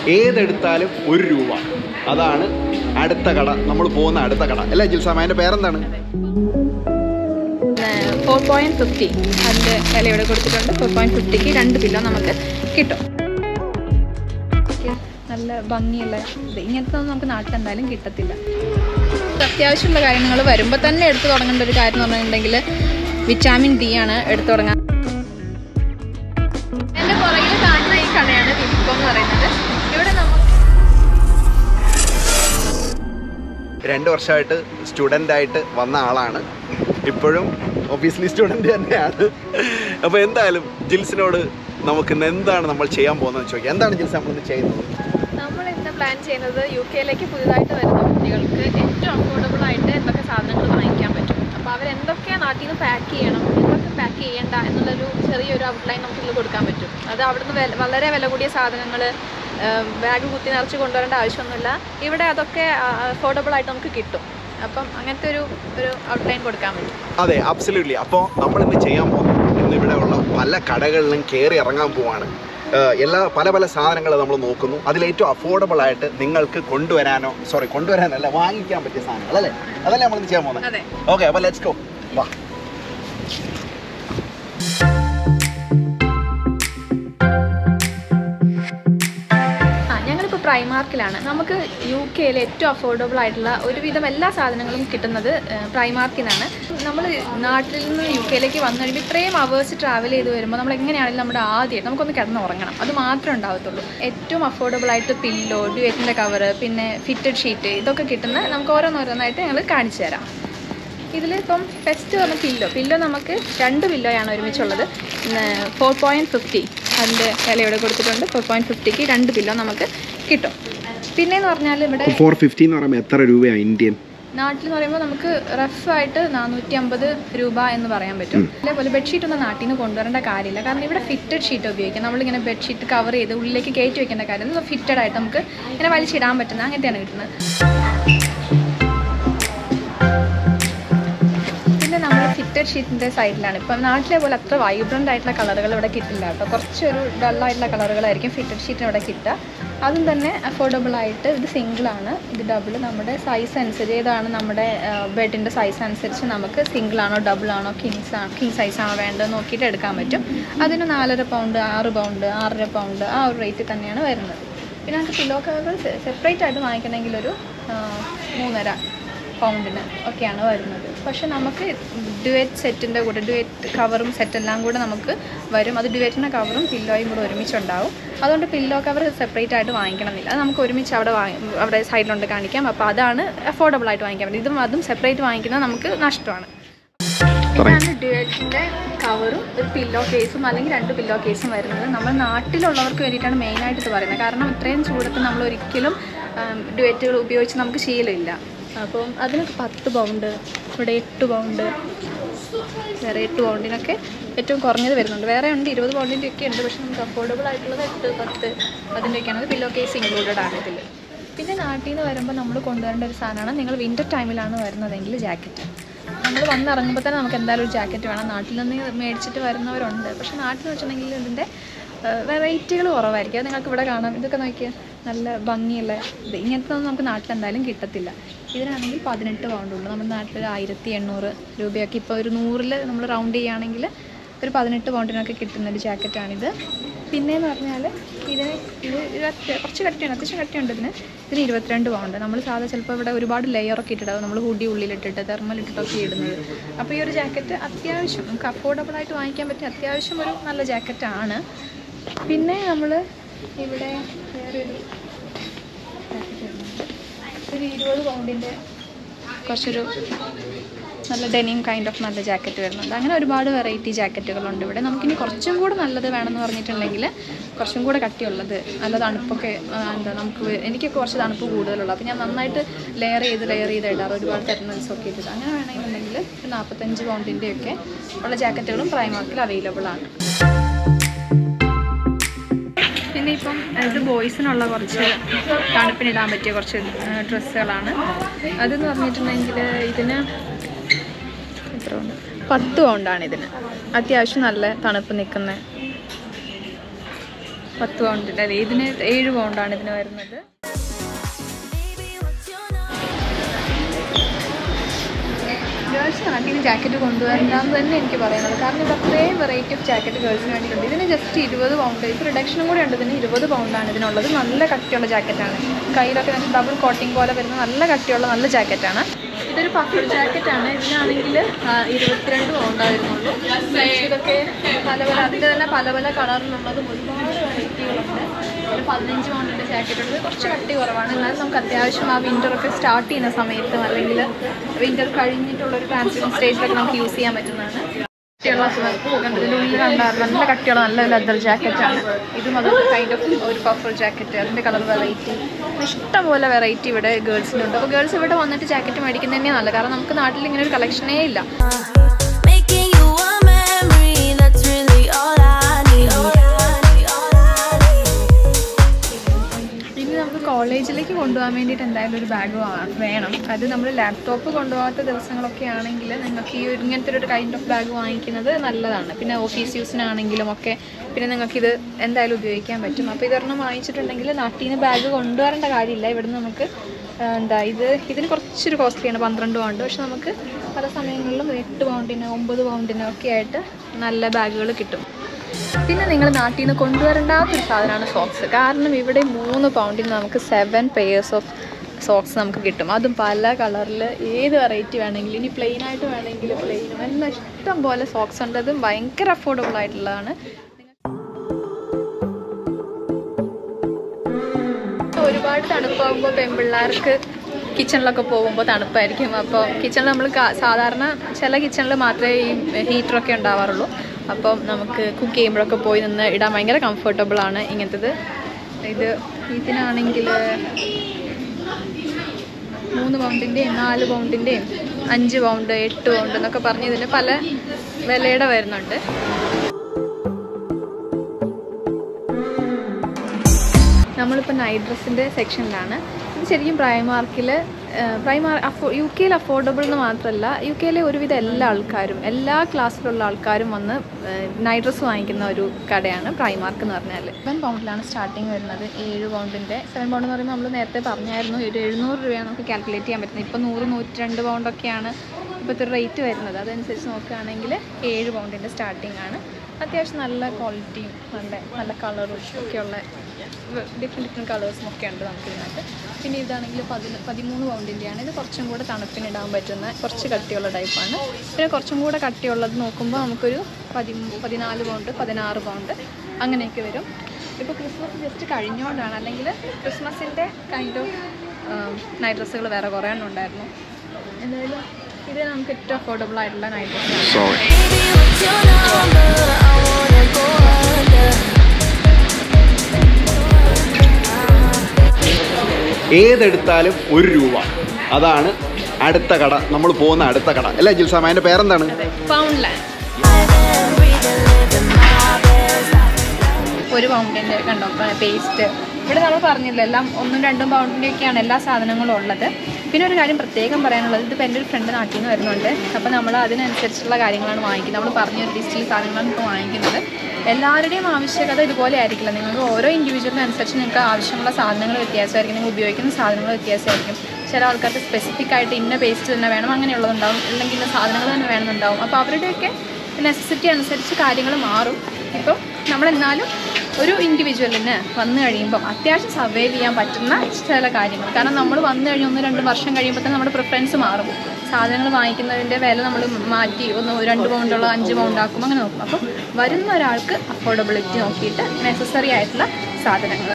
ഏതെടുത്താലും ഒരു രൂപ അതാണ് അടുത്ത കട നമ്മൾ പോകുന്ന അടുത്ത കട അല്ലേ ജിൽസാമ അതിൻ്റെ പേരെന്താണ് ഫോർ പോയിന്റ് ഫിഫ്റ്റി അതിൻ്റെ വില ഇവിടെ കൊടുത്തിട്ടുണ്ട് ഫോർ പോയിന്റ് ഫിഫ്റ്റിക്ക് രണ്ട് കിലോ നമുക്ക് കിട്ടും നല്ല ഭംഗിയുള്ള ഇത് ഇങ്ങനത്തെ ഒന്നും നമുക്ക് നാട്ടിൽ എന്തായാലും കിട്ടത്തില്ല അത്യാവശ്യമുള്ള കാര്യങ്ങൾ വരുമ്പോൾ തന്നെ എടുത്തു തുടങ്ങേണ്ട ഒരു കാര്യം എന്ന് പറഞ്ഞിട്ടുണ്ടെങ്കിൽ വിറ്റാമിൻ ഡി ആണ് എടുത്തു തുടങ്ങാൻ എൻ്റെ പുറകിൽ കാണുന്ന ഈ കടയാണ് വിപ്കോ എന്ന് പറയുന്നത് ഇവിടെ നമുക്ക് രണ്ട് വർഷമായിട്ട് സ്റ്റുഡൻ്റ് ആയിട്ട് വന്ന ആളാണ് ഇപ്പോഴും ഒബിയസ്ലി സ്റ്റുഡൻ്റ് തന്നെയാണ് അപ്പോൾ എന്തായാലും ജിൽസിനോട് നമുക്ക് ഇന്ന് എന്താണ് നമ്മൾ ചെയ്യാൻ പോകുന്നത് ചോദിക്കാം എന്താണ് ജിൽസ് നമ്മളിന്ന് ചെയ്യുന്നത് നമ്മൾ ഇന്ന് പ്ലാൻ ചെയ്യുന്നത് യു കെയിലേക്ക് പുതിയതായിട്ട് വരുന്ന കുട്ടികൾക്ക് ഏറ്റവും അഫോർഡബിൾ ആയിട്ട് എന്തൊക്കെ സാധനങ്ങൾ വാങ്ങിക്കാൻ പറ്റും അപ്പോൾ അവരെന്തൊക്കെ നാട്ടിൽ നിന്ന് പാക്ക് ചെയ്യണം എന്തൊക്കെ പാക്ക് ചെയ്യേണ്ട എന്നുള്ളൊരു ചെറിയൊരു ഔട്ട്ലൈൻ നമുക്ക് ഇതിൽ കൊടുക്കാൻ പറ്റും അത് അവിടുന്ന് വില- വളരെ വില കൂടിയ സാധനങ്ങൾ ബാഗ് കുത്തി നിറച്ച് കൊണ്ടുവരേണ്ട ആവശ്യമൊന്നുമില്ല ഇവിടെ അതൊക്കെ അഫോർഡബിൾ ആയിട്ട് നമുക്ക് കിട്ടും അപ്പം അങ്ങനത്തെ ഒരു ഒരു ഔട്ട്ലൈൻ കൊടുക്കാൻ പറ്റും അതെ അബ്സല്യൂട്ട്ലി അപ്പോൾ നമ്മളിന്ന് ചെയ്യാൻ പോകുന്നത് ഇന്ന് ഇവിടെ ഉള്ള പല കടകളിലും കയറി ഇറങ്ങാൻ പോവാണ് ഏഹ് എല്ലാ പല പല സാധനങ്ങൾ നമ്മൾ നോക്കുന്നു അതിൽ ഏറ്റവും അഫോർഡബിൾ ആയിട്ട് നിങ്ങൾക്ക് കൊണ്ടുവരാനോ സോറി കൊണ്ടുവരാനല്ല വാങ്ങിക്കാൻ പറ്റിയ സാധനങ്ങൾ അല്ലേ അതല്ലേ നമ്മളിന്ന് ചെയ്യാൻ പോകുന്നത് അതെ ഓക്കെ അപ്പോൾ ലെറ്റ്സ് ഗോ വാ ആ ഞങ്ങളിപ്പോൾ പ്രൈമാർക്കിലാണ് നമുക്ക് യു കെയിലെ ഏറ്റവും അഫോർഡബിൾ ആയിട്ടുള്ള ഒരുവിധം എല്ലാ സാധനങ്ങളും കിട്ടുന്നത് പ്രൈമാർക്കിൽ നിന്നാണ് നമ്മൾ നാട്ടിൽ നിന്ന് യു കെയിലേക്ക് വന്നു കഴിയുമ്പോൾ ഇത്രയും അവേഴ്സ് ട്രാവൽ ചെയ്ത് വരുമ്പോൾ നമ്മൾ എങ്ങനെയാണെങ്കിലും നമ്മുടെ ആദ്യം നമുക്കൊന്ന് കിടന്ന് ഉറങ്ങണം അത് മാത്രമേ ഉണ്ടാവത്തുള്ളൂ ഏറ്റവും അഫോർഡബിൾ ആയിട്ട് പില്ലോ ഡ്യുവറ്റിൻ്റെ കവറ് പിന്നെ ഫിറ്റഡ് ഷീറ്റ് ഇതൊക്കെ കിട്ടുന്ന നമുക്ക് ഓരോന്നോരോന്നായിട്ട് ഞങ്ങൾ കാണിച്ചു തരാം ഇതിൽ ഇപ്പം ഫസ്റ്റ് പറഞ്ഞ പില്ലോ പില്ലോ നമുക്ക് രണ്ട് പില്ലോയാണ് ഒരുമിച്ചുള്ളത് ഫോർ പോയിൻറ്റ് ഫിഫ്റ്റി അതിൻ്റെ വില ഇവിടെ കൊടുത്തിട്ടുണ്ട് ഫോർ പോയിൻറ്റ് ഫിഫ്റ്റിക്ക് രണ്ട് പില്ലോ നമുക്ക് കിട്ടും പിന്നെയെന്ന് പറഞ്ഞാൽ ഇവിടെ ഫോർ ഫിഫ്റ്റി എന്ന് പറയുമ്പോൾ എത്ര രൂപയാണ് ഇന്ത്യൻ നാട്ടിൽ എന്ന് പറയുമ്പോൾ നമുക്ക് റഫായിട്ട് നാനൂറ്റി അമ്പത് രൂപ എന്ന് പറയാൻ പറ്റും അതേപോലെ ബെഡ്ഷീറ്റ് ഒന്നും നാട്ടിൽ നിന്ന് കൊണ്ടുവരേണ്ട കാര്യമില്ല കാരണം ഇവിടെ ഫിറ്റഡ് ഷീറ്റ് ഉപയോഗിക്കാം നമ്മളിങ്ങനെ ബെഡ്ഷീറ്റ് കവർ ചെയ്ത് ഉള്ളിലേക്ക് കയറ്റി വെക്കേണ്ട കാര്യം ഫിറ്റഡ് ആയിട്ട് നമുക്ക് ഇങ്ങനെ വലിച്ചിടാൻ പറ്റുന്ന അങ്ങനത്തെയാണ് കിട്ടുന്നത് പിന്നെ നമ്മൾ ഫിറ്റഡ് ഷീറ്റിൻ്റെ സൈഡിലാണ് ഇപ്പം നാട്ടിലെ പോലെ അത്ര വൈബ്രൻ്റ് ആയിട്ടുള്ള കളറുകൾ ഇവിടെ കിട്ടില്ല കേട്ടോ കുറച്ചൊരു ഡള്ളായിട്ടുള്ള കളറുകളായിരിക്കും ഫിറ്റഡ് ഷീറ്റിന് ഇവിടെ കിട്ടുക അതും തന്നെ അഫോർഡബിൾ ആയിട്ട് ഇത് സിംഗിളാണ് ഇത് ഡബിൾ നമ്മുടെ സൈസ് അനുസരിച്ച് ഏതാണ് നമ്മുടെ ബെഡിൻ്റെ സൈസ് അനുസരിച്ച് നമുക്ക് സിംഗിൾ ആണോ ഡബിൾ ആണോ കിങ്സ് ആണോ കിങ് സൈസ് ആണോ വേണ്ടത് നോക്കിയിട്ട് എടുക്കാൻ പറ്റും അതിന് നാലര പൗണ്ട് ആറ് പൗണ്ട് ആറര പൗണ്ട് ആ ഒരു റേറ്റ് തന്നെയാണ് വരുന്നത് പിന്നെ നമുക്ക് പില്ലോ കവറുകൾ സെപ്പറേറ്റ് ആയിട്ട് വാങ്ങിക്കണമെങ്കിൽ ഒരു ആ, മൂന്നര പൗണ്ടിന് ഒക്കെയാണ് വരുന്നത് പക്ഷെ നമുക്ക് ഡുവറ്റ് സെറ്റിൻ്റെ കൂടെ ഡുവറ്റ് കവറും സെറ്റെല്ലാം കൂടെ നമുക്ക് വരും അത് ഡുവറ്റിൻ്റെ കവറും പില്ലോയും കൂടെ ഒരുമിച്ചുണ്ടാവും അതുകൊണ്ട് പില്ലോ കവർ സെപ്പറേറ്റ് ആയിട്ട് വാങ്ങിക്കണമെന്നില്ല അത് നമുക്ക് ഒരുമിച്ച് അവിടെ വാങ്ങി അവിടെ സൈഡിലുണ്ട് കാണിക്കാം അപ്പോൾ അതാണ് അഫോർഡബിൾ ആയിട്ട് വാങ്ങിക്കാൻ പറ്റും ഇതും അതും സെപ്പറേറ്റ് വാങ്ങിക്കുന്നത് നമുക്ക് നഷ്ടമാണ് ഇതാണ് ഡുവറ്റിൻ്റെ കവറും ഒരു പില്ലോ കേസും അല്ലെങ്കിൽ രണ്ട് പില്ലോ കേസും വരുന്നത് നമ്മൾ നാട്ടിലുള്ളവർക്ക് വേണ്ടിയിട്ടാണ് മെയിനായിട്ട് ഇത് പറയുന്നത് കാരണം ഇത്രയും ചൂടത്ത് നമ്മൾ ഒരിക്കലും ഡുവറ്റുകൾ ഉപയോഗിച്ച് നമുക്ക് ശീലമില്ല അപ്പം അതിന് പത്ത് പൗണ്ട് ഇവിടെ എട്ട് പൗണ്ട് വേറെ എട്ട് പൗണ്ടിനൊക്കെ ഏറ്റവും കുറഞ്ഞത് വരുന്നുണ്ട് വേറെ ഉണ്ട് ഇരുപത് പൗണ്ടിൻ്റെ ഒക്കെ ഉണ്ട് പക്ഷെ നമുക്ക് അഫോർഡബിൾ ആയിട്ടുള്ളത് എട്ട് പത്ത് അതിൻ്റെയൊക്കെയാണ് പില്ലോ കേസ് ഇൻക്ലൂഡഡ് ആണ് ഇതിൽ പിന്നെ നാട്ടിൽ നിന്ന് വരുമ്പോൾ നമ്മൾ കൊണ്ടുവരേണ്ട ഒരു സാധനമാണ് നിങ്ങൾ വിൻ്റർ ടൈമിലാണ് വരുന്നതെങ്കിൽ ജാക്കറ്റ് നമ്മൾ വന്നിറങ്ങുമ്പോൾ തന്നെ നമുക്ക് എന്തായാലും ഒരു ജാക്കറ്റ് വേണം നാട്ടിൽ നിന്ന് മേടിച്ചിട്ട് വരുന്നവരുണ്ട് പക്ഷെ നാട്ടിൽ എന്ന് വെച്ചിട്ടുണ്ടെങ്കിൽ ഇതിൻ്റെ വെറൈറ്റികൾ കുറവായിരിക്കും അത് നിങ്ങൾക്ക് ഇവിടെ കാണാം ഇതൊക്കെ നോക്കിയാൽ നല്ല ഭംഗിയുള്ള ഇത് ഇങ്ങനത്തെ ഒന്നും നമുക്ക് നാട്ടിൽ എന്തായാലും കിട്ടത്തില്ല ഇതിനാണെങ്കിൽ പതിനെട്ട് പൗണ്ടുള്ളൂ നമ്മുടെ നാട്ടിൽ ആയിരത്തി എണ്ണൂറ് രൂപയൊക്കെ ഇപ്പോൾ ഒരു നൂറിൽ നമ്മൾ റൗണ്ട് ചെയ്യുകയാണെങ്കിൽ ഒരു പതിനെട്ട് പൗണ്ടിനൊക്കെ കിട്ടുന്ന ഒരു ജാക്കറ്റാണിത് പിന്നെയെന്ന് പറഞ്ഞാൽ ഇതിന് ഇത് ഇത് അത്യ- കുറച്ച് കട്ടിയാണ് അത്യാവശ്യം കട്ടിയുണ്ട് ഇതിന് ഇതിന് ഇരുപത്തിരണ്ട് പൗണ്ട് നമ്മൾ സാധാ ചിലപ്പോൾ ഇവിടെ ഒരുപാട് ലെയറൊക്കെ ഇട്ടിട്ടാവും നമ്മൾ ഹുഡി ഉള്ളിലിട്ടിട്ട് തെർമൽ ഇട്ടിട്ടൊക്കെ ഇടുന്നത് അപ്പോൾ ഈ ഒരു ജാക്കറ്റ് അത്യാവശ്യം നമുക്ക് അഫോർഡബിൾ ആയിട്ട് വാങ്ങിക്കാൻ പറ്റിയ അത്യാവശ്യം ഒരു നല്ല ജാക്കറ്റാണ് പിന്നെ നമ്മൾ ഇവിടെ വേറൊരു jacket വരുന്നുണ്ട്. ഒരു ഇരുപത് പൗണ്ടിൻ്റെ കുറച്ചൊരു നല്ല ഡെനിം കൈൻഡ് ഓഫ് നല്ല ജാക്കറ്റ് വരുന്നുണ്ട് അങ്ങനെ ഒരുപാട് വെറൈറ്റി ജാക്കറ്റുകളുണ്ട് ഇവിടെ നമുക്കിനി കുറച്ചും കൂടെ നല്ലത് വേണമെന്ന് പറഞ്ഞിട്ടുണ്ടെങ്കിൽ കുറച്ചും കൂടെ കട്ടിയുള്ളത് നല്ല തണുപ്പൊക്കെ ആ, എന്താ നമുക്ക് വ- എനിക്ക് കുറച്ച് തണുപ്പ് കൂടുതലുള്ളൂ അപ്പോൾ ഞാൻ നന്നായിട്ട് ലെയർ ചെയ്ത് ലെയർ ചെയ്ത് ഇടാറ് ഒരുപാട് തെർമൽസ് ഒക്കെ ഇട്ടിട്ട് അങ്ങനെ വേണമെന്നുണ്ടെങ്കിൽ ഒരു നാൽപ്പത്തഞ്ച് പൗണ്ടിൻ്റെയൊക്കെ ഉള്ള ജാക്കറ്റുകളും പ്രൈമാർക്കിൽ അവൈലബിൾ ആണ് പിന്നെ ഇപ്പം ഇത് ബോയ്സിനുള്ള കുറച്ച് തണുപ്പിനിടാൻ പറ്റിയ കുറച്ച് ഡ്രസ്സുകളാണ് അതെന്ന് പറഞ്ഞിട്ടുണ്ടെങ്കിൽ ഇതിന് എത്ര ഉണ്ട് പത്ത് പൗണ്ടാണ് ഇതിന് അത്യാവശ്യം നല്ല തണുപ്പ് നിൽക്കുന്ന പത്ത് പൗണ്ടിൻ്റെ അല്ലേ ഇതിന് ഏഴ് പൗണ്ടാണ് ഇതിന് വരുന്നത് ഗേൾസ് നാട്ടിൽ ജാക്കറ്റ് കൊണ്ടുവരണ്ടെന്ന് തന്നെ എനിക്ക് പറയുന്നത് കാരണം ഇത് അത്രയും വെറൈറ്റി ഓഫ് ജാക്കറ്റ് ഗേൾസിന് വേണ്ടിയിട്ടുണ്ട് ഇതിന് ജസ്റ്റ് ഇരുപത് പൗണ്ട് ഇത് റിഡക്ഷനും കൂടെ ഉണ്ട് ഇതിന് ഇരുപത് പൗണ്ടാണ് ഇതിനുള്ളത് നല്ല കട്ടിയുള്ള ജാക്കറ്റാണ് കയ്യിലൊക്കെ നമുക്ക് ഡബിൾ കോട്ടിംഗ് പോലെ വരുന്ന നല്ല കട്ടിയുള്ള നല്ല ജാക്കറ്റാണ് ഇതൊരു പഫർ ജാക്കറ്റാണ് ഇതിനാണെങ്കിൽ ഇരുപത്തിരണ്ട് പൗണ്ടായിരുന്നുള്ളൂ ഇതൊക്കെ പല പല അതിൻ്റെ തന്നെ പല പല കളറിലുള്ളതും ഒരുപാട് വെറൈറ്റികളുണ്ട് ഒരു പതിനഞ്ച് പൗണ്ടിൻ്റെ ജാക്കറ്റ് ഉണ്ട് കുറച്ച് കട്ടി കുറവാണ് എന്നാലും നമുക്ക് അത്യാവശ്യം ആ വിൻ്ററൊക്കെ സ്റ്റാർട്ട് ചെയ്യുന്ന സമയത്തും അല്ലെങ്കിൽ വിൻ്റർ കഴിഞ്ഞിട്ടുള്ള ഒരു ട്രാൻസിഷൻ സ്റ്റേജിലൊക്കെ നമുക്ക് യൂസ് ചെയ്യാൻ പറ്റുന്നതാണ് കട്ടിയുള്ള ഇതിൻ്റെ ഉള്ളിൽ കണ്ടാൽ നല്ല കട്ടിയുള്ള നല്ല ലെതർ ജാക്കറ്റാണ് ഇതും അത് കൈൻഡ് ഓഫ് ഒരു പഫർ ജാക്കറ്റ് അതിൻ്റെ കളർ വെറൈറ്റി ഇഷ്ടംപോലെ വെറൈറ്റി ഇവിടെ ഗേൾസിനുണ്ട് അപ്പോൾ ഗേൾസ് ഇവിടെ വന്നിട്ട് ജാക്കറ്റ് മേടിക്കുന്നത് തന്നെയാണ് നല്ലത് കാരണം നമുക്ക് നാട്ടിൽ ഇങ്ങനെ ഒരു കളക്ഷനേ ഇല്ല Making you a memory, that's really all I need. All I need, all I need. ഇനി നമുക്ക് കോളേജിലേക്ക് കൊണ്ടുപോകാൻ വേണ്ടിയിട്ട് എന്തായാലും ഒരു ബാഗ് വേണം അത് നമ്മൾ ലാപ്ടോപ്പ് കൊണ്ടുപോകാത്ത ദിവസങ്ങളൊക്കെ ആണെങ്കിൽ നിങ്ങൾക്ക് ഈ ഒരു ഇങ്ങനത്തെ ഒരു കൈൻഡ് ഓഫ് ബാഗ് വാങ്ങിക്കുന്നത് നല്ലതാണ് പിന്നെ ഓഫീസ് യൂസിനാണെങ്കിലും ഒക്കെ പിന്നെ നിങ്ങൾക്കിത് എന്തായാലും ഉപയോഗിക്കാൻ പറ്റും അപ്പോൾ ഇതൊരെണ്ണം വാങ്ങിച്ചിട്ടുണ്ടെങ്കിൽ നാട്ടിൽ നിന്ന് ബാഗ് കൊണ്ടുവരേണ്ട കാര്യമില്ല ഇവിടുന്ന് നമുക്ക് ആ, എന്താ ഇത് ഇതിന് കുറച്ചൊരു കോസ്റ്റ്ലിയാണ് പന്ത്രണ്ട് പൗണ്ട് പക്ഷെ നമുക്ക് പല സമയങ്ങളിലും എട്ട് പൗണ്ടിന് ഒമ്പത് പൗണ്ടിന് ഒക്കെ ആയിട്ട് നല്ല ബാഗുകൾ കിട്ടും പിന്നെ നിങ്ങൾ നാട്ടിൽ നിന്ന് കൊണ്ടുവരണ്ടാത്തൊരു സാധനമാണ് സോക്സ് കാരണം ഇവിടെ മൂന്ന് പൗണ്ടിന് നമുക്ക് സെവൻ പെയേഴ്സ് ഓഫ് സോക്സ് നമുക്ക് കിട്ടും അതും പല കളറിൽ ഏത് വെറൈറ്റി വേണമെങ്കിലും ഇനി പ്ലെയിൻ ആയിട്ട് വേണമെങ്കിൽ പ്ലെയിനും എല്ലാം ഇഷ്ടം പോലെ സോക്സ് ഉണ്ട് അതും ഭയങ്കര അഫോർഡബിൾ ആയിട്ടുള്ളതാണ് ഒരുപാട് തണുപ്പാകുമ്പോൾ പെൺപിള്ളേർക്ക് കിച്ചണിലൊക്കെ പോകുമ്പോൾ തണുപ്പായിരിക്കും അപ്പോൾ കിച്ചണിൽ നമ്മൾ സാധാരണ ചില കിച്ചണിൽ മാത്രമേ ഈ ഹീറ്ററൊക്കെ ഉണ്ടാവാറുള്ളൂ അപ്പം നമുക്ക് കുക്ക് ചെയ്യുമ്പോഴൊക്കെ പോയി നിന്ന് ഇടാൻ ഭയങ്കര കംഫർട്ടബിൾ ആണ് ഇങ്ങനത്തത് ഇത് ഇതിനാണെങ്കിൽ മൂന്ന് പൗണ്ടിൻ്റെയും നാല് പൗണ്ടിൻ്റെയും അഞ്ച് പൗണ്ട് എട്ട് പൗണ്ട് എന്നൊക്കെ പറഞ്ഞ് ഇതിന് പല വിലയുടെ വരുന്നുണ്ട് നമ്മളിപ്പോൾ നൈറ്റ് ഡ്രസ്സിൻ്റെ സെക്ഷനിലാണ് ഇത് ശരിക്കും പ്രൈമാർക്കിൽ പ്രൈമാർ അഫോ യു കെയിൽ അഫോർഡബിൾ എന്ന് മാത്രമല്ല യു കെയിലെ ഒരുവിധം എല്ലാ ആൾക്കാരും എല്ലാ ക്ലാസ്സിലുള്ള ആൾക്കാരും വന്ന് നൈറ്റ് ഡ്രസ്സ് വാങ്ങിക്കുന്ന ഒരു കടയാണ് പ്രൈമാർക്ക് എന്ന് പറഞ്ഞാൽ സെവൻ പൗണ്ടിലാണ് സ്റ്റാർട്ടിങ് വരുന്നത് ഏഴ് പൗണ്ടിൻ്റെ സെവൻ പൗണ്ട് എന്ന് പറയുമ്പോൾ നമ്മൾ നേരത്തെ പറഞ്ഞായിരുന്നു ഒരു എഴുന്നൂറ് രൂപയാണ് നമുക്ക് കാൽക്കുലേറ്റ് ചെയ്യാൻ പറ്റുന്നത് ഇപ്പോൾ നൂറ് നൂറ്റി രണ്ട് പൗണ്ടൊക്കെയാണ് ഇപ്പോഴത്തെ റേറ്റ് വരുന്നത് അതനുസരിച്ച് നോക്കുകയാണെങ്കിൽ ഏഴ് പൗണ്ടിൻ്റെ സ്റ്റാർട്ടിംഗ് ആണ് അത്യാവശ്യം നല്ല ക്വാളിറ്റിയും നല്ല നല്ല കളറും ഒക്കെയുള്ള ഡിഫറെൻറ്റ് ഡിഫറെൻറ്റ് കളേഴ്സും ഒക്കെ ഉണ്ട് നമുക്ക് ഇതിനകത്ത് പിന്നെ ഇതാണെങ്കിൽ പതിന പതിമൂന്ന് പൗണ്ടിൻ്റെയാണ് ഇത് കുറച്ചും കൂടെ തണുപ്പിന് ഇടാൻ പറ്റുന്ന കുറച്ച് കട്ടിയുള്ള ടൈപ്പാണ് പിന്നെ കുറച്ചും കൂടെ കട്ടിയുള്ളത് നോക്കുമ്പോൾ നമുക്കൊരു പതി പതിനാല് പൗണ്ട് പതിനാറ് പൗണ്ട് അങ്ങനെയൊക്കെ വരും ഇപ്പോൾ ക്രിസ്മസ് ജസ്റ്റ് കഴിഞ്ഞുകൊണ്ടാണ് അല്ലെങ്കിൽ ക്രിസ്മസിൻ്റെ കൈൻഡ് ഓഫ് നൈറ്റ് ഡ്രസ്സുകൾ വേറെ കുറേ എണ്ണം ഉണ്ടായിരുന്നു എന്തായാലും ഇത് നമുക്ക് ഏറ്റവും അഫോർഡബിൾ ആയിട്ടുള്ള നൈറ്റ് ഡ്രസ്സാണ് so Baby, what's your number? I wanna go under. ഏതെടുത്താലും ഒരു രൂപ അതാണ് അടുത്ത കട നമ്മൾ പോകുന്ന അടുത്ത കട അല്ലേ ജിൽസാമ അതിൻ്റെ പേരെന്താണ് Poundland I've been breathing, living my best life. ഒരു പൗണ്ടിൻ്റെ കണ്ടോ പേസ്റ്റ് ഇവിടെ നമ്മൾ പറഞ്ഞില്ല എല്ലാം ഒന്നും രണ്ടും പൗണ്ടിൻ്റെ ഒക്കെയാണ് എല്ലാ സാധനങ്ങളും ഉള്ളത് പിന്നെ ഒരു കാര്യം പ്രത്യേകം പറയാനുള്ളത് ഇതിപ്പോൾ എൻ്റെ ഒരു ഫ്രണ്ട് നാട്ടിൽ നിന്ന് വരുന്നുണ്ട് അപ്പോൾ നമ്മൾ അതിനനുസരിച്ചുള്ള കാര്യങ്ങളാണ് വാങ്ങിക്കുന്നത് നമ്മൾ പറഞ്ഞ ഒരു ലിസ്റ്റിൽ സാധനങ്ങളാണ് ഇപ്പോൾ വാങ്ങിക്കുന്നത് എല്ലാവരുടെയും ആവശ്യകത ഇതുപോലെ ആയിരിക്കില്ല നിങ്ങൾക്ക് ഓരോ ഇൻഡിവിജ്വലിനനുസരിച്ച് നിങ്ങൾക്ക് ആവശ്യമുള്ള സാധനങ്ങൾ വ്യത്യാസമായിരിക്കും നിങ്ങൾ ഉപയോഗിക്കുന്ന സാധനങ്ങൾ വ്യത്യാസമായിരിക്കും ചില ആൾക്കാർക്ക് സ്പെസിഫിക് ആയിട്ട് ഇന്ന പേസ്റ്റ് തന്നെ വേണം അങ്ങനെയുള്ളതുണ്ടാവും അല്ലെങ്കിൽ ഇന്ന സാധനങ്ങൾ തന്നെ വേണമെന്നുണ്ടാവും അപ്പോൾ അവരുടെയൊക്കെ നെസസിറ്റി അനുസരിച്ച് കാര്യങ്ങൾ മാറും ഇപ്പം നമ്മളെന്നാലും ഒരു ഇൻഡിവിജ്വലിന് വന്നു കഴിയുമ്പം അത്യാവശ്യം സർവൈവ് ചെയ്യാൻ പറ്റുന്ന ചില കാര്യങ്ങൾ കാരണം നമ്മൾ വന്നു കഴിഞ്ഞ് ഒന്ന് രണ്ട് വർഷം കഴിയുമ്പോൾ തന്നെ നമ്മുടെ പ്രിഫറൻസ് മാറും സാധനങ്ങൾ വാങ്ങിക്കുന്നതിൻ്റെ വില നമ്മൾ മാറ്റി ഒന്ന് ഒരു രണ്ട് പൗണ്ടുള്ള അഞ്ച് പൗണ്ട് ആക്കും അങ്ങനെ നോക്കും അപ്പം വരുന്ന ഒരാൾക്ക് അഫോർഡബിലിറ്റി നോക്കിയിട്ട് നെസസറി ആയിട്ടുള്ള സാധനങ്ങൾ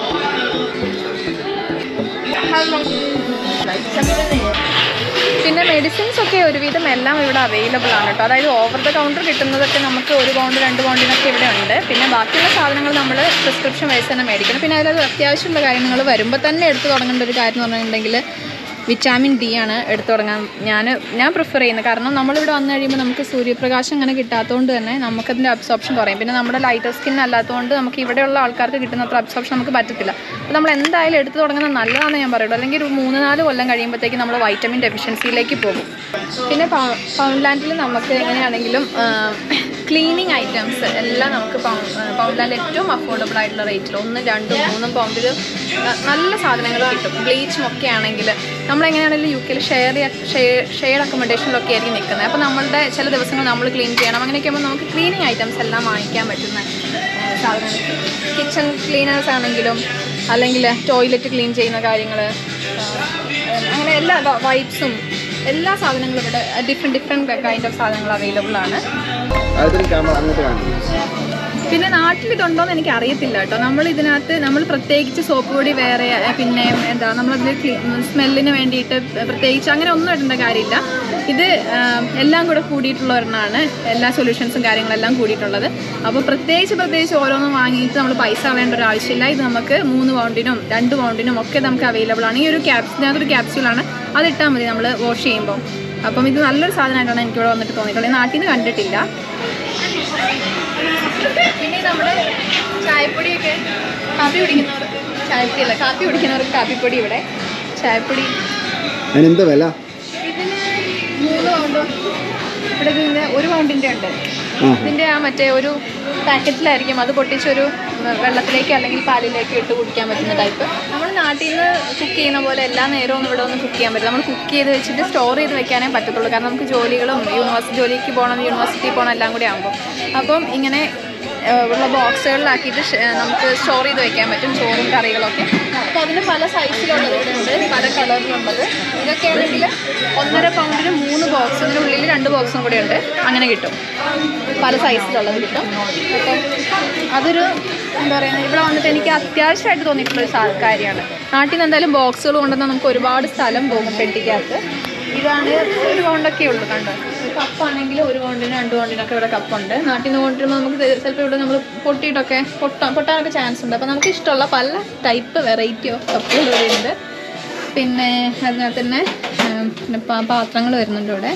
പിന്നെ മെഡിസിൻസ് ഒക്കെ ഒരുവിധം എല്ലാം ഇവിടെ അവൈലബിൾ ആണ് കേട്ടോ അതായത് ഓവർ ദ കൗണ്ടർ കിട്ടുന്നതൊക്കെ നമുക്ക് ഒരു പൗണ്ട് രണ്ട് പൗണ്ടിനൊക്കെ ഇവിടെ ഉണ്ട് പിന്നെ ബാക്കിയുള്ള സാധനങ്ങൾ നമ്മൾ പ്രിസ്ക്രിപ്ഷൻ വൈസ് തന്നെ മേടിക്കണം പിന്നെ അതിലത് അത്യാവശ്യമുള്ള കാര്യങ്ങൾ വരുമ്പോൾ തന്നെ എടുത്തു തുടങ്ങേണ്ട ഒരു കാര്യം എന്ന് പറഞ്ഞിട്ടുണ്ടെങ്കിൽ വിറ്റാമിൻ ഡി ആണ് എടുത്തു തുടങ്ങാൻ ഞാൻ ഞാൻ പ്രിഫർ ചെയ്യുന്നത് കാരണം നമ്മളിവിടെ വന്നു കഴിയുമ്പോൾ നമുക്ക് സൂര്യപ്രകാശം അങ്ങനെ കിട്ടാത്തതുകൊണ്ട് തന്നെ നമുക്കതിൻ്റെ അബ്സോർപ്ഷൻ കുറയും പിന്നെ നമ്മുടെ ലൈറ്റർ സ്കിൻ അല്ലാത്തതുകൊണ്ട് നമുക്ക് ഇവിടെയുള്ള ആൾക്കാർക്ക് കിട്ടുന്ന അത്ര അബ്സോർപ്ഷൻ നമുക്ക് പറ്റത്തില്ല അപ്പോൾ നമ്മൾ എന്തായാലും എടുത്തു തുടങ്ങുന്നത് നല്ലതാണെന്ന് ഞാൻ പറയുള്ളൂ അല്ലെങ്കിൽ ഒരു മൂന്ന് നാല് കൊല്ലം കഴിയുമ്പോഴത്തേക്ക് നമ്മൾ വൈറ്റമിൻ ഡെഫിഷ്യൻസിയിലേക്ക് പോകും പിന്നെ പൗണ്ട്ലാൻഡിൽ നമുക്ക് എങ്ങനെയാണെങ്കിലും ക്ലീനിങ് ഐറ്റംസ് എല്ലാം നമുക്ക് പൗണ്ട്ലാൻഡിൽ ഏറ്റവും അഫോർഡബിൾ ആയിട്ടുള്ള റേറ്റിൽ ഒന്നും രണ്ടും മൂന്നും പൗണ്ടിൽ നല്ല സാധനങ്ങൾ കിട്ടും ബ്ലീച്ചും ഒക്കെ ആണെങ്കിൽ നമ്മളെങ്ങനെയാണെങ്കിലും യു കെയിൽ ഷെയർ ഷെയർ അക്കോമഡേഷനിലൊക്കെ ആയിരിക്കും നിൽക്കുന്നത് അപ്പോൾ നമ്മളുടെ ചില ദിവസങ്ങൾ നമ്മൾ ക്ലീൻ ചെയ്യണം അങ്ങനെയൊക്കെ ആകുമ്പോൾ നമുക്ക് ക്ലീനിങ് ഐറ്റംസ് എല്ലാം വാങ്ങിക്കാൻ പറ്റുന്ന സാധനങ്ങൾ കിച്ചൺ ക്ലീനേഴ്സ് ആണെങ്കിലും അല്ലെങ്കിൽ ടോയ്ലറ്റ് ക്ലീൻ ചെയ്യുന്ന കാര്യങ്ങൾ അങ്ങനെ എല്ലാ വൈപ്സും എല്ലാ സാധനങ്ങളും ഇവിടെ ഡിഫറെൻറ്റ് ഡിഫറെൻറ്റ് കൈൻഡ് ഓഫ് സാധനങ്ങൾ അവൈലബിൾ ആണ് അടുത്തൊരു ക്യാമറ അങ്ങോട്ട് കാണിക്കും പിന്നെ നാട്ടിൽ ഇതുണ്ടോന്ന് എനിക്ക് അറിയത്തില്ല കേട്ടോ നമ്മൾ ഇതിനകത്ത് നമ്മൾ പ്രത്യേകിച്ച് സോപ്പ് പൊടി വേറെ അഹ് പിന്നെ എന്താ നമ്മളതിൽ സ്മെല്ലിന് വേണ്ടിയിട്ട് പ്രത്യേകിച്ച് അങ്ങനെ ഒന്നും ഇടേണ്ട കാര്യമില്ല ഇത് ആം, എല്ലാം കൂടെ കൂടിയിട്ടുള്ള ഒരെണ്ണമാണ് എല്ലാ സൊല്യൂഷൻസും കാര്യങ്ങളെല്ലാം കൂടിയിട്ടുള്ളത് അപ്പോൾ പ്രത്യേകിച്ച് പ്രത്യേകിച്ച് ഓരോന്നും വാങ്ങിയിട്ട് നമ്മൾ പൈസ കളയേണ്ട ഒരു ആവശ്യമില്ല ഇത് നമുക്ക് മൂന്ന് പൗണ്ടിനും രണ്ട് പൗണ്ടിനും ഒക്കെ നമുക്ക് അവൈലബിൾ ആണ് ഈ ഒരു ക്യാപ്സ് ഇതിനകത്തൊരു ക്യാപ്സ്യൂളാണ് അതിട്ടാൽ മതി നമ്മൾ വാഷ് ചെയ്യുമ്പോൾ അപ്പം ഇത് നല്ലൊരു സാധനമായിട്ടാണ് എനിക്കിവിടെ വന്നിട്ട് തോന്നിയിട്ടുള്ളത് ഈ നാട്ടിൽ നിന്ന് കണ്ടിട്ടില്ല പിന്നെ നമ്മുടെ ചായപ്പൊടിയൊക്കെ കാപ്പി കുടിക്കുന്നവർ ചായപ്പൊടി അല്ല കാപ്പി കുടിക്കുന്നവർക്ക് കാപ്പിപ്പൊടി ഇവിടെ ചായപ്പൊടി അതിനെന്താ വില ഇതിന് മൂന്ന് പൗണ്ടും ഇവിടെ ഇതിന് ഒരു പൗണ്ടിൻ്റെ ഉണ്ട് ഇതിൻ്റെ ആ മറ്റേ ഒരു പാക്കറ്റിലായിരിക്കും അത് പൊട്ടിച്ചൊരു ഉം, വെള്ളത്തിലേക്ക് അല്ലെങ്കിൽ പാലിലേക്ക് ഇട്ട് കുടിക്കാൻ പറ്റുന്ന ടൈപ്പ് നമ്മൾ നാട്ടിൽ നിന്ന് കുക്ക് ചെയ്യുന്ന പോലെ എല്ലാ നേരവും ഒന്നും ഇവിടെ ഒന്നും കുക്ക് ചെയ്യാൻ പറ്റില്ല നമ്മൾ കുക്ക് ചെയ്ത് വെച്ചിട്ട് സ്റ്റോർ ചെയ്ത് വെക്കാനേ പറ്റത്തുള്ളൂ കാരണം നമുക്ക് ജോലികളും യൂണിവേഴ്സിറ്റി ജോലിക്ക് പോകണം യൂണിവേഴ്സിറ്റി പോകണം എല്ലാം കൂടി ആകുമ്പോൾ അപ്പം ഇങ്ങനെ ഏഹ്, ഉള്ള ബോക്സുകളിലാക്കിയിട്ട് ഷ- ഏഹ്, നമുക്ക് സ്റ്റോർ ചെയ്ത് വെക്കാൻ പറ്റും ചോറും കറികളൊക്കെ അപ്പോൾ അതിന് പല സൈസിലുള്ളത് ഇവിടെ ഉണ്ട് പല കളറിലുള്ളത് ഇതൊക്കെ ആണെങ്കിൽ ഒന്നര പൗണ്ടിന് മൂന്ന് ബോക്സ് ഇതിനുള്ളിൽ രണ്ട് ബോക്സും കൂടെ ഉണ്ട് അങ്ങനെ കിട്ടും പല സൈസിലുള്ളത് കിട്ടും അപ്പം അതൊരു എന്താ പറയുക ഇവിടെ വന്നിട്ട് എനിക്ക് അത്യാവശ്യമായിട്ട് തോന്നിയിട്ടുള്ള ഒരു സാ- കാര്യമാണ് നാട്ടിൽ നിന്ന് എന്തായാലും ബോക്സുകൾ കൊണ്ടുവന്നാൽ നമുക്ക് ഒരുപാട് സ്ഥലം പോകും പെട്ടിക്കകത്ത് ഇതാണ് ഒരു പൗണ്ടൊക്കെ ഉള്ളൂ കണ്ടോ ഒരു കപ്പാണെങ്കിൽ ഒരു പൗണ്ടിനും രണ്ട് പൗണ്ടിനൊക്കെ ഇവിടെ കപ്പുണ്ട് നാട്ടിൽ നിന്ന് കൊണ്ടുവരുമ്പോൾ നമുക്ക് ചിലപ്പോൾ ഇവിടെ നമ്മൾ പൊട്ടിയിട്ടൊക്കെ പൊട്ടാൻ പൊട്ടാനൊക്കെ ചാൻസ് ഉണ്ട് അപ്പോൾ നമുക്ക് ഇഷ്ടമുള്ള പല ടൈപ്പ് വെറൈറ്റി ഓഫ് കപ്പുകൾ ഇവിടെ ഉണ്ട് പിന്നെ അതിനകത്ത് തന്നെ ഉം, പിന്നെ പാ- പാത്രങ്ങൾ വരുന്നുണ്ട് ഇവിടെ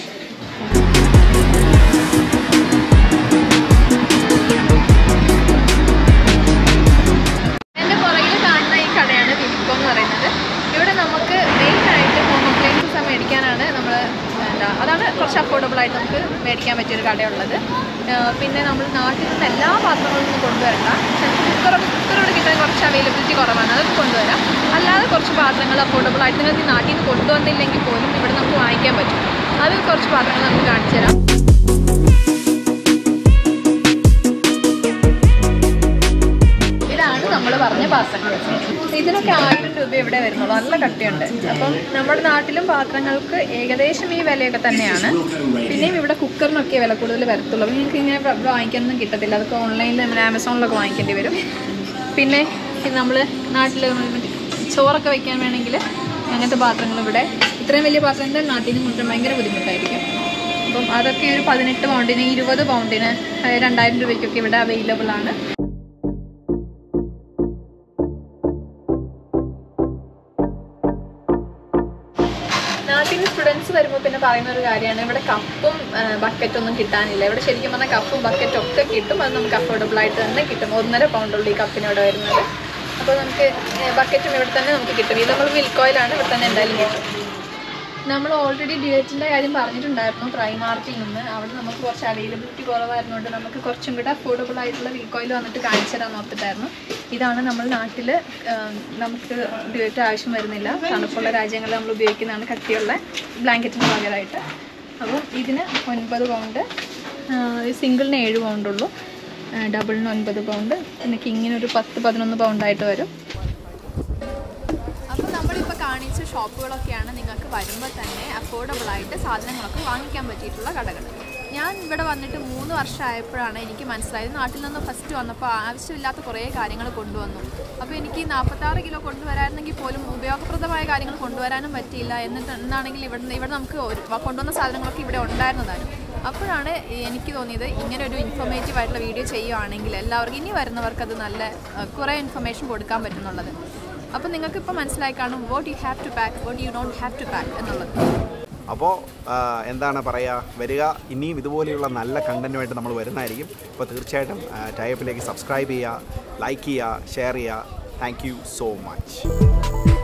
എൻ്റെ പുറകിൽ കാണുന്ന ഈ കടയാണ് വിൽക്കോ എന്ന് പറയുന്നത് ഇവിടെ നമുക്ക് മെയിനായിട്ട് ഹോം അപ്ലയൻസസ് മേടിക്കാനാണ് നമ്മൾ എന്താ അതാണ് കുറച്ച് അഫോർഡബിൾ ആയിട്ട് നമുക്ക് മേടിക്കാൻ പറ്റിയൊരു കടയുള്ളത് ആഹ് പിന്നെ നമ്മൾ നാട്ടിൽ നിന്ന് എല്ലാ പാത്രങ്ങളും ഒന്നും കൊണ്ടുവരണ്ട കുക്കർ കുക്കർ ഇവിടെ കിട്ടാൻ കുറച്ച് അവൈലബിലിറ്റി കുറവാണ് അതൊക്കെ കൊണ്ടുവരാം അല്ലാതെ കുറച്ച് പാത്രങ്ങൾ അഫോർഡബിൾ ആയിട്ട് നിങ്ങൾക്ക് ഈ നാട്ടിൽ നിന്ന് കൊണ്ടുവന്നില്ലെങ്കിൽ പോലും ഇവിടെ നമുക്ക് വാങ്ങിക്കാൻ പറ്റും അത് കുറച്ച് പാത്രങ്ങൾ നമുക്ക് കാണിച്ചു തരാം ഇതാണ് നമ്മൾ പറഞ്ഞ പാത്രങ്ങൾ ഇതിനൊക്കെ ആയിരം രൂപ ഇവിടെ വരുന്നുള്ളൂ നല്ല കട്ടിയുണ്ട് അപ്പം നമ്മുടെ നാട്ടിലും പാത്രങ്ങൾക്ക് ഏകദേശം ഈ വിലയൊക്കെ തന്നെയാണ് പിന്നെയും ഇവിടെ കുക്കറിനൊക്കെ വില കൂടുതൽ വരത്തുള്ളൂ അപ്പോൾ നിങ്ങൾക്ക് ഇങ്ങനെ ഇവിടെ വാങ്ങിക്കാനൊന്നും കിട്ടത്തില്ല അതൊക്കെ ഓൺലൈനിൽ നമ്മൾ ആമസോണിലൊക്കെ വാങ്ങിക്കേണ്ടി വരും പിന്നെ നമ്മൾ നാട്ടിൽ ചോറൊക്കെ വെക്കാൻ വേണമെങ്കിൽ അങ്ങനത്തെ പാത്രങ്ങൾ ഇവിടെ ഇത്രയും വലിയ പാത്രങ്ങൾ നാട്ടിൽ നിന്ന് കൊണ്ടുവരാൻ ഭയങ്കര ബുദ്ധിമുട്ടായിരിക്കും അപ്പം അതൊക്കെ ഒരു പതിനെട്ട് പൗണ്ടിന് ഇരുപത് പൗണ്ടിന് അതായത് രണ്ടായിരം രൂപയ്ക്കൊക്കെ ഇവിടെ അവൈലബിൾ ആണ് നാട്ടിൽ നിന്ന് സ്റ്റുഡൻസ് വരുമ്പോൾ പിന്നെ പറയുന്ന ഒരു കാര്യമാണ് ഇവിടെ കപ്പും ബക്കറ്റും ഒന്നും കിട്ടാനില്ല ഇവിടെ ശരിക്കും പറഞ്ഞാൽ കപ്പും ബക്കറ്റും ഒക്കെ കിട്ടും അത് നമുക്ക് അഫോർഡബിൾ ആയിട്ട് തന്നെ കിട്ടും ഒന്നര പൗണ്ടുള്ളൂ ഈ കപ്പിന് ഇവിടെ വരുന്നത് അപ്പോൾ നമുക്ക് ബക്കറ്റും ഇവിടെ തന്നെ നമുക്ക് കിട്ടും ഇത് നമ്മൾ വിൽക്കോയിലാണ് ഇവിടെ തന്നെ എന്തായാലും കിട്ടും നമ്മൾ ഓൾറെഡി ഡിലേറ്റിൻ്റെ കാര്യം പറഞ്ഞിട്ടുണ്ടായിരുന്നു പ്രൈമാർട്ടിൽ നിന്ന് അവിടെ നമുക്ക് കുറച്ച് അവൈലബിലിറ്റി കുറവായിരുന്നുകൊണ്ട് നമുക്ക് കുറച്ചും കൂടെ അഫോർഡബിൾ ആയിട്ടുള്ള വീക്കോയിൽ വന്നിട്ട് കാണിച്ചു തരാൻ നോക്കിയിട്ടായിരുന്നു ഇതാണ് നമ്മൾ നാട്ടിൽ നമുക്ക് ഡിലേറ്റ് ആവശ്യം വരുന്നില്ല തണുപ്പുള്ള രാജ്യങ്ങളിൽ നമ്മൾ ഉപയോഗിക്കുന്നതാണ് കട്ടിയുള്ള ബ്ലാങ്കറ്റിന് പകരമായിട്ട് അപ്പം ഇതിന് ഒൻപത് പൗണ്ട് സിംഗിളിന് ഏഴ് പൗണ്ടുള്ളൂ ഡബിളിന് ഒൻപത് പൗണ്ട് പിന്നെ കിങ്ങിന് ഒരു പത്ത് പതിനൊന്ന് പൗണ്ടായിട്ട് വരും അപ്പോൾ നമ്മളിപ്പോൾ കാണിച്ച ഷോപ്പുകളൊക്കെയാണ് നിങ്ങൾക്ക് വരുമ്പോൾ തന്നെ അഫോർഡബിൾ ആയിട്ട് സാധനങ്ങളൊക്കെ വാങ്ങിക്കാൻ പറ്റിയിട്ടുള്ള കടകൾ ഞാൻ ഇവിടെ വന്നിട്ട് മൂന്ന് വർഷമായപ്പോഴാണ് എനിക്ക് മനസ്സിലായത് നാട്ടിൽ നിന്ന് ഫസ്റ്റ് വന്നപ്പോൾ ആവശ്യമില്ലാത്ത കുറേ കാര്യങ്ങൾ കൊണ്ടുവന്നു അപ്പോൾ എനിക്ക് നാൽപ്പത്താറ് കിലോ കൊണ്ടുവരായിരുന്നെങ്കിൽ പോലും ഉപയോഗപ്രദമായ കാര്യങ്ങൾ കൊണ്ടുവരാനും പറ്റിയില്ല എന്നിട്ട് എന്നാണെങ്കിൽ ഇവിടെ ഇവിടെ നമുക്ക് ഒരു- കൊണ്ടുവന്ന സാധനങ്ങളൊക്കെ ഇവിടെ ഉണ്ടായിരുന്നതാണ് അപ്പോഴാണ് എനിക്ക് തോന്നിയത് ഇങ്ങനെ ഒരു ഇൻഫോർമേറ്റീവ് ആയിട്ടുള്ള വീഡിയോ ചെയ്യുവാണെങ്കിൽ എല്ലാവർക്കും ഇനി വരുന്നവർക്ക് അത് നല്ല അഹ്, കുറേ ഇൻഫർമേഷൻ കൊടുക്കാൻ പറ്റുന്നുള്ളത് അപ്പോൾ നിങ്ങൾക്ക് ഇപ്പോൾ മനസ്സിലായി കാണും what you have to pack what you don't have to pack എന്നുള്ളത് അപ്പോൾ എന്താണ് പറയുക വരിക ഇനിയും ഇതുപോലെയുള്ള നല്ല കണ്ടൻറ്റുമായിട്ട് നമ്മൾ വരുന്നതായിരിക്കും അപ്പോൾ തീർച്ചയായിട്ടും ടൈപ്പിലേക്ക് സബ്സ്ക്രൈബ് ചെയ്യുക ലൈക്ക് ചെയ്യുക ഷെയർ ചെയ്യുക താങ്ക് യു സോ മച്ച്